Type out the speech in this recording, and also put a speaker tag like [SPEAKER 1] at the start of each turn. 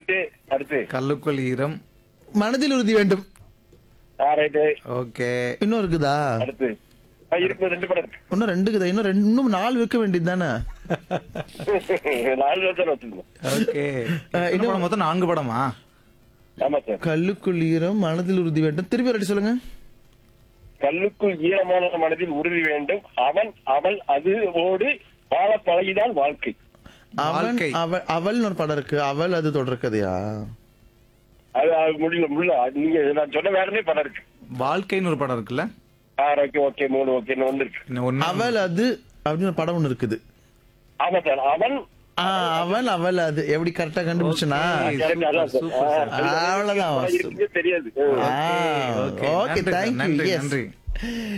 [SPEAKER 1] Right அடுத்து
[SPEAKER 2] கல்லுக்குள் ஈரம்
[SPEAKER 3] மனதில் உறுதி வேண்டும்
[SPEAKER 1] ஆ ரைட்டு
[SPEAKER 2] ஓகே
[SPEAKER 3] இன்னும் இருக்குதா
[SPEAKER 1] அடுத்து ஆ, இருக்கு ரெண்டு படம் இருக்கு
[SPEAKER 3] இன்னும் ரெண்டு இருக்குதா இன்னும் ரெண்டு இன்னும் நாலு வைக்க வேண்டியது தானே
[SPEAKER 1] நாலு வருஷம் வச்சிருக்கோம்
[SPEAKER 2] ஓகே இன்னும் படம் மொத்தம் நான்கு படமா
[SPEAKER 1] ஆமா சார்
[SPEAKER 3] கல்லுக்குள் ஈரம் மனதில் உறுதி வேண்டும் திருப்பி ரெடி சொல்லுங்க
[SPEAKER 1] கல்லுக்குள் ஈரமான மனதில் உறுதி வேண்டும் அவன் அவள் அது ஓடு வாழ பழகிதான் வாழ்க்கை
[SPEAKER 3] அவன்
[SPEAKER 2] வாழ்க்கை.
[SPEAKER 3] அவள் அவள்னு ஒரு படம் இருக்கு அவள் அது தொடர் கதையா
[SPEAKER 1] அது அது முடியல முடியல அது நீங்க நான் சொன்ன வேறனே படம் இருக்கு
[SPEAKER 2] வாழ்க்கைன்னு ஒரு படம் இருக்குல்ல
[SPEAKER 1] ஆ ஓகே ஓகே மூணு ஓகே வந்துருக்கு
[SPEAKER 2] இன்னும் ஒண்ணு
[SPEAKER 3] அவள் அது அப்படின்னு ஒரு படம் ஒண்ணு இருக்குது
[SPEAKER 1] ஆமா சார் அவன்
[SPEAKER 3] ஆ, அவள் அவள் அது எப்படி கரெக்டா கண்டுபிடிச்சனா
[SPEAKER 2] Okay.
[SPEAKER 1] correct, அதான் சார்.
[SPEAKER 2] சூப்பர் சார்.
[SPEAKER 1] ஆ,
[SPEAKER 3] அவ்வளவுதான்.
[SPEAKER 1] இருக்குதே தெரியாது
[SPEAKER 3] ஆ,
[SPEAKER 2] ஓகே
[SPEAKER 3] okay,
[SPEAKER 2] நன்றி சார்,
[SPEAKER 3] thank you,
[SPEAKER 2] நன்றி
[SPEAKER 3] yes.
[SPEAKER 2] நன்றி